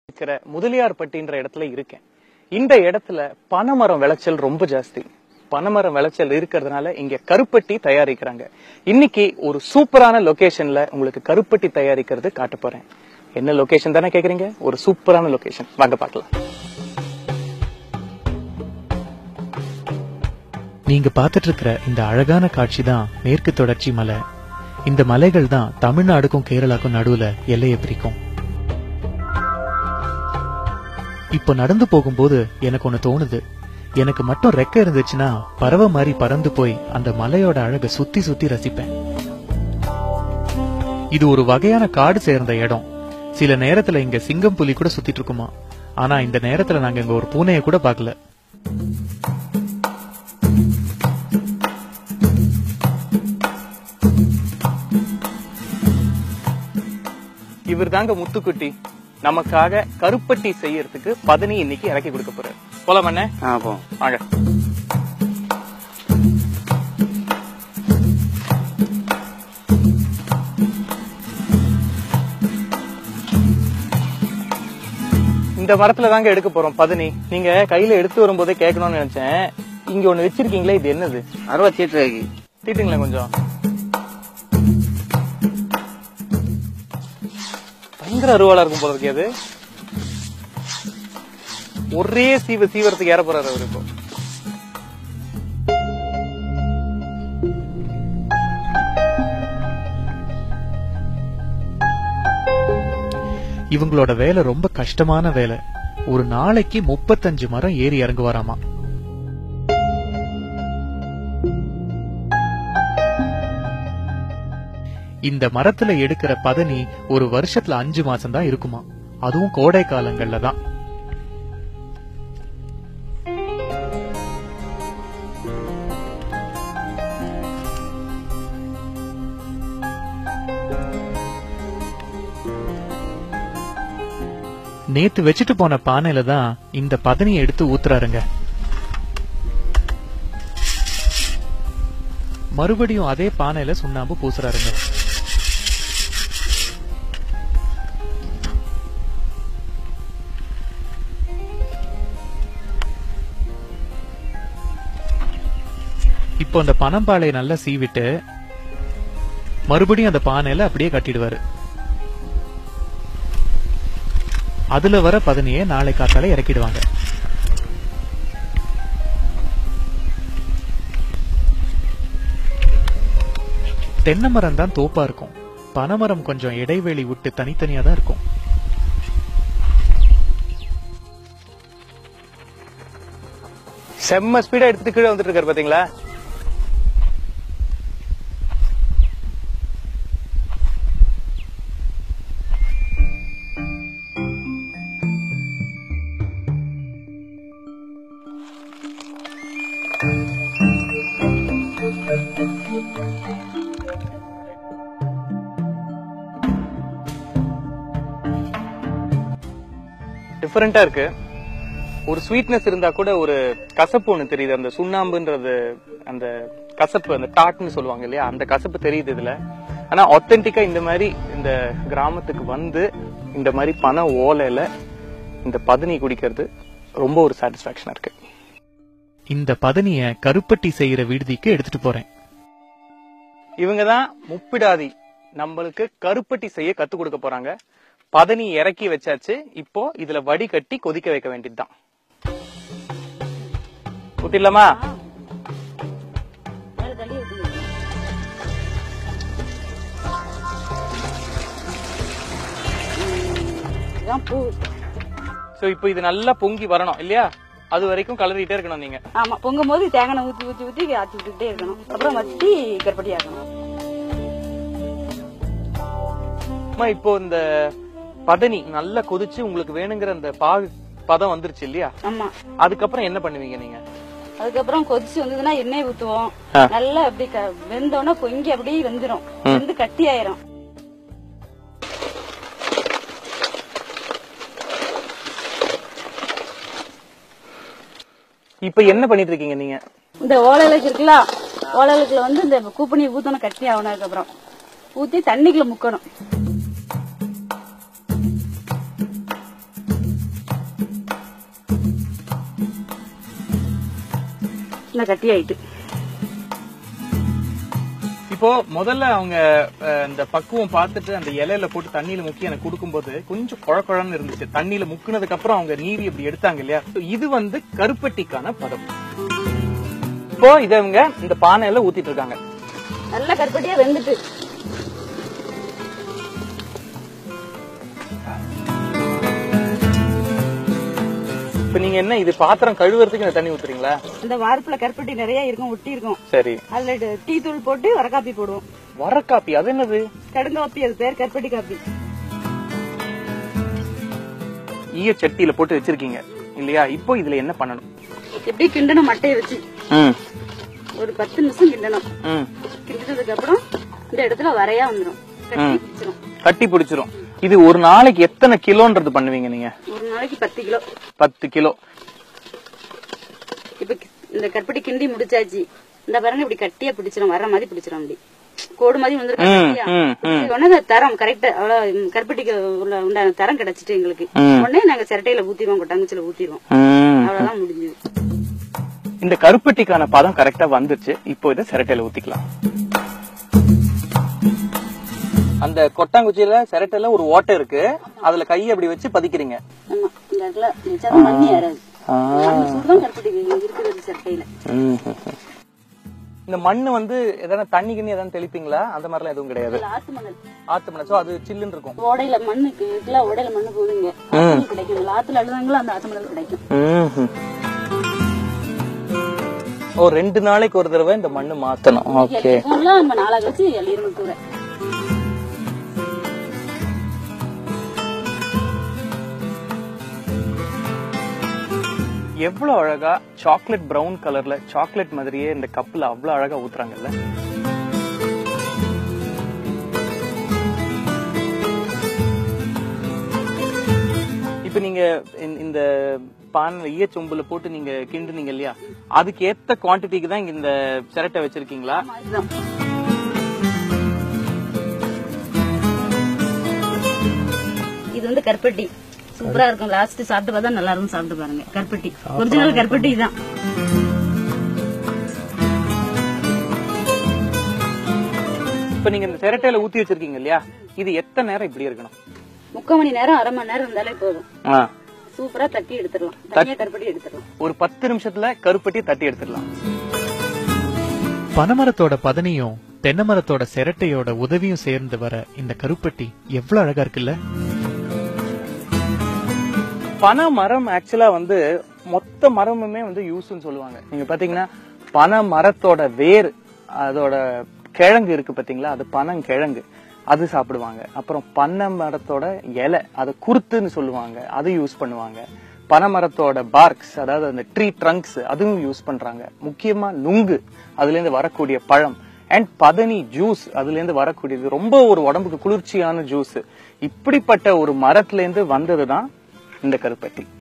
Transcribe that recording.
இருக்கிற முதலியார்பட்டின்ற இடத்துல இருக்கேன் இந்த இடத்துல பனைமரம் விளைச்சல் ரொம்ப ஜாஸ்தி பனைமரம் விளைச்சல் இருக்கிறதுனால இங்க கருப்பட்டி தயாரிக்கிறாங்க இன்னைக்கு ஒரு சூப்பரான லொகேஷன்ல உங்களுக்கு கருப்பட்டி தயாரிக்கிறது காட்ட போறேன் என்ன லொகேஷன் தானே கேக்குறீங்க ஒரு சூப்பரான லொகேஷன் வாங்க பார்க்கலாம் நீங்க பார்த்துட்டு இருக்கிற இந்த அழகான காட்சி தான் மேற்கு தொடர்ச்சி மலை இந்த மலைகள் தான் தமிழ்நாடுக்கும் கேரளாக்கும் நடுவுல எல்லையை பிரிக்கும் இப்ப நடந்து போகும்போது எனக்கு ஒண்ணு தோணுது எனக்கு மட்டும் ரெக்க இருந்துச்சுன்னா பறவை மாதிரி பறந்து போய் அந்த மலையோட அழகை சுத்தி சுத்தி ரசிப்பேன் இது ஒரு வகையான காடு சேர்ந்த இடம் சில நேரத்துல இங்க சிங்கம் புலி கூட சுத்திட்டு இருக்குமா ஆனா இந்த நேரத்துல நாங்க இங்க ஒரு பூனையை கூட பார்க்கல இவர் தாங்க முத்துக்குட்டி நமக்காக கருப்பட்டி செய்யறதுக்கு பதனி இன்னைக்கு இறக்கி கொடுக்க போறாரு போலாம் அண்ணே ஆ போ வாங்க இந்த மரத்துல தாங்க எடுக்க போறோம் பதனி நீங்க கையில எடுத்து வரும்போதே கேட்கணும்னு நினைச்சேன் இங்க ஒண்ணு வச்சிருக்கீங்களே இது என்னது அறுபது சீட்டு இருக்கு தீட்டுங்களேன் கொஞ்சம் பயங்கர அருவாளா இருக்கும் போல இருக்கே அது ஒரே சீவ சீவரத்துக்கு ஏற போறாரு அவரு இப்போ இவங்களோட வேலை ரொம்ப கஷ்டமான வேலை ஒரு நாளைக்கு முப்பத்தஞ்சு மரம் ஏறி இறங்குவாராமா இந்த மரத்துல எடுக்கிற பதனி ஒரு வருஷத்துல அஞ்சு மாசம் தான் இருக்குமா அதுவும் கோடை காலங்கள்ல தான் நேத்து வச்சுட்டு போன பானையில தான் இந்த பதனியை எடுத்து ஊத்துறாருங்க மறுபடியும் அதே பானையில சுண்ணாம்பு பூசுறாருங்க இப்போ அந்த பனம்பாளையை நல்லா சீவிட்டு மறுபடியும் அந்த பானையில அப்படியே கட்டிடுவாரு அதுல வர பதனியை நாளை காத்தால இறக்கிடுவாங்க தென்னை மரம் தான் தோப்பா இருக்கும் பனைமரம் கொஞ்சம் இடைவெளி விட்டு தனித்தனியா தான் இருக்கும் செம்ம ஸ்பீடா எடுத்துட்டு கீழே வந்துட்டு இருக்காரு பாத்தீங்களா டிஃபரெண்டா இருக்கு ஒரு ஸ்வீட்னஸ் இருந்தா கூட ஒரு கசப்பு ஒண்ணு தெரியுது அந்த சுண்ணாம்புன்றது அந்த கசப்பு அந்த டாட்னு சொல்லுவாங்க இல்லையா அந்த கசப்பு தெரியுது இதுல ஆனா ஒத்தென்டிக்கா இந்த மாதிரி இந்த கிராமத்துக்கு வந்து இந்த மாதிரி பண ஓலையில இந்த பதனி குடிக்கிறது ரொம்ப ஒரு சாட்டிஸ்பாக்சனா இருக்கு இந்த பதனிய கருப்பட்டி செய்யற விடுதிக்கு எடுத்துட்டு போறேன் இவங்க தான் முப்பிடாதி நம்மளுக்கு கருப்பட்டி செய்ய கத்து கொடுக்க போறாங்க பதனி இறக்கி வச்சாச்சு இப்போ இதுல வடி கட்டி கொதிக்க வைக்க வேண்டியதுதான் ஊத்திடலாமா இதுதான் பூ சோ இப்போ இது நல்லா பொங்கி வரணும் இல்லையா அது வரைக்கும் கலரிட்டே இருக்கணும் நீங்க ஆமா பொங்கும் போது தேங்காய் எண்ணெய் ஊத்தி ஊத்தி ஊத்தி ஆட்டி விட்டுக்கிட்டே இருக்கணும் அப்புறம் வச்சு கருப்பட்டி ஆக்கணும் அம்மா இப்போ இந்த பதனி நல்லா கொதிச்சு உங்களுக்கு வேணுங்கிற அந்த பாகு பதம் வந்துருச்சு இல்லையா ஆமா அதுக்கப்புறம் என்ன பண்ணுவீங்க நீங்க அதுக்கப்புறம் கொதிச்சு வந்ததுன்னா எண்ணெய் ஊத்துவோம் ஆ. நல்லா அப்படி க- வெந்தோடனே பொங்கி அப்படியே வெந்துரும் வெந்து கட்டி ஆயிரும் இப்ப என்ன பண்ணிட்டு இருக்கீங்க நீங்க இந்த ஓலைகளுக்கு இருக்குல்ல ஓலைகளுக்குல வந்து இந்த கூப்பணி ஊத்தணும் கட்டி ஆகணும் அதுக்கப்புறம் ஊத்தி தண்ணிக்குள்ள முக்கணும் இந்த கட்டி ஆயிட்டு இப்போ முதல்ல அவங்க அஹ், இந்த பக்குவம் பார்த்துட்டு அந்த இலையில போட்டு தண்ணியில முக்கி எனக்கு கொடுக்கும்போது கொஞ்சம் குழ குழன்னு இருந்துச்சு தண்ணியில முக்குனதுக்கு அப்புறம் அவங்க நீவி இப்படி எடுத்தாங்க இல்லையா So, இது வந்து கருப்பட்டிக்கான பதம் இப்போ இத இவங்க இந்த பானையில ஊத்திட்டு இருக்காங்க நல்ல கருப்பட்டியா வெந்துட்டு இப்ப நீங்க என்ன இது பாத்திரம் கழுவுறதுக்கு இந்த தண்ணி ஊத்துறீங்களா இந்த வார்ப்புல கருப்பட்டி நிறைய இருக்கும் ஒட்டி இருக்கும் சரி அதுல ட- டீ தூள் போட்டு வர காப்பி போடுவோம் வர காப்பி அது என்னது கடுங்காப்பி அது பேர் கருப்பட்டி காப்பி ஈய சட்டியில போட்டு வச்சிருக்கீங்க இல்லையா இப்போ இதுல என்ன பண்ணணும் எப்படி கிண்டணும் மட்டையை வச்சு ம் ஒரு பத்து நிமிஷம் கிண்டணும் ம் கிண்டினதுக்கு அப்புறம் இந்த இடத்துல வரையா வந்துடும் கட்டி பிடிச்சிரும் கட்டி பிடிச்சிரும் இது ஒரு நாளைக்கு எத்தனை கிலோன்றது பண்ணுவீங்க நீங்க ஒரு நாளைக்கு பத்து கிலோ பத்து கிலோ இப்ப கி- இந்த கருப்பட்டி கிண்டி முடிச்சாச்சு இந்த பாருங்க இப்படி கட்டியா பிடிச்சிரும் வர்ற மாதிரி பிடிச்சிரும் அப்படி கோடு மாதிரி வந்துருக்கு ம், கட்டியா. ம், ம். பிடிச்ச உடனே அந்த தரம் கரெக்டா அவ்வளவு ம், கருப்பட்டிக்கு உள்ள உண்டான தரம் கிடைச்சிட்டு எங்களுக்கு ம். உடனே நாங்க சிரட்டையில ஊத்திடுவோம் கொட்டாங்குச்சில ஊத்திடுவோம் ம். அவ்வளவுதான் முடிஞ்சது இந்த கருப்பட்டிக்கான பதம் கரெக்டா வந்துருச்சு இப்போ இதை சிரட்டையில ஊத்திக்கலாம் அந்த கொட்டாங்குச்சியில சிரட்டையில ஒரு ஓட்டை இருக்கு அதுல கையை அப்படி வச்சு பதிக்கிறீங்க ஆமா இந்த இடத்துல நிச்சயம் மண்ணி ஏறாது மண்ணு சூடுதான் கருப்பட்டி இருக்கிறது சிரட்டையில இந்த மண்ணு வந்து எதனா தண்ணி கிண்ணி எதனா தெளிப்பீங்களா அந்த மாதிரிலாம் எதுவும் கிடையாது இதுல ஆத்து மணல் ஆத்து மணல் சோ அது சில்லுன்னு இருக்கும் ஓடையில மண்ணுக்கு இருக்குல்ல ஓடையில மண்ணு போகுதுங்க ஆத்து மணல் கிடைக்கும் இதுல ஆத்துல அழுதாங்களோ அந்த ஆத்து மணல் கிடைக்கும் ஓ ரெண்டு நாளைக்கு ஒரு தடவை இந்த மண்ணு மாத்தணும் ஓகே எல்லாம் நம்ம நாளா கழிச்சு எள்ளிரும் தூர எவ்வளவு அழகா சாக்லேட் பிரவுன் கலர்ல சாக்லேட் மாதிரியே இந்த கப்ல அவ்வளவு அழகா ஊத்துறாங்கல்ல இப்ப நீங்க இந்த- இந்த பானை ஈய சொம்புல போட்டு நீங்க கிண்டுனீங்க இல்லையா அதுக்கு ஏத்த குவாண்டிட்டிக்கு தான் இங்க இந்த சிரட்டை வச்சிருக்கீங்களா ஆமா, இதுதான் இது வந்து கருப்பட்டி சூப்பரா இருக்கும் லாஸ்ட் சாப்பிட்டு பார்த்தா நல்லா இருக்கும் சாப்பிட்டு பாருங்க கருப்பட்டி ஒரிஜினல் கருப்பட்டி தான் இப்ப நீங்க இந்த சிரட்டையில ஊத்தி வச்சிருக்கீங்க இல்லையா இது எத்தனை நேரம் இப்படி இருக்கணும் முக்கால் மணி நேரம் அரை மணி நேரம் இருந்தாலே போதும் ஆ. சூப்பரா தட்டி எடுத்துடலாம் தனியா கருப்பட்டி எடுத்துடலாம் ஒரு பத்து நிமிஷத்துல கருப்பட்டியை தட்டி எடுத்துடலாம் பனைமரத்தோட பதனியும் தென்னை மரத்தோட சிரட்டையோட உதவியும் சேர்ந்து வர இந்த கருப்பட்டி எவ்வளவு அழகா இருக்குல்ல பனை மரம் ஆக்சுவலா வந்து மொத்த மரமுமே வந்து யூஸ்ன்னு சொல்லுவாங்க நீங்க பாத்தீங்கன்னா பனை மரத்தோட வேர் அதோட கிழங்கு இருக்கு பாத்தீங்களா அது பனங்கிழங்கு அது சாப்பிடுவாங்க அப்புறம் பனை மரத்தோட இலை அதை குருத்துன்னு சொல்லுவாங்க அது யூஸ் பண்ணுவாங்க பனை மரத்தோட பார்க்ஸ் அதாவது அந்த ட்ரீ ட்ரங்க்ஸ் அதுவும் யூஸ் பண்றாங்க முக்கியமா நுங்கு அதுல இருந்து வரக்கூடிய பழம் அண்ட் பதனி ஜூஸ் அதுல இருந்து வரக்கூடியது ரொம்ப ஒரு உடம்புக்கு குளிர்ச்சியான ஜூஸ் இப்படிப்பட்ட ஒரு மரத்துல இருந்து வந்ததுதான் இந்த கருப்பட்டி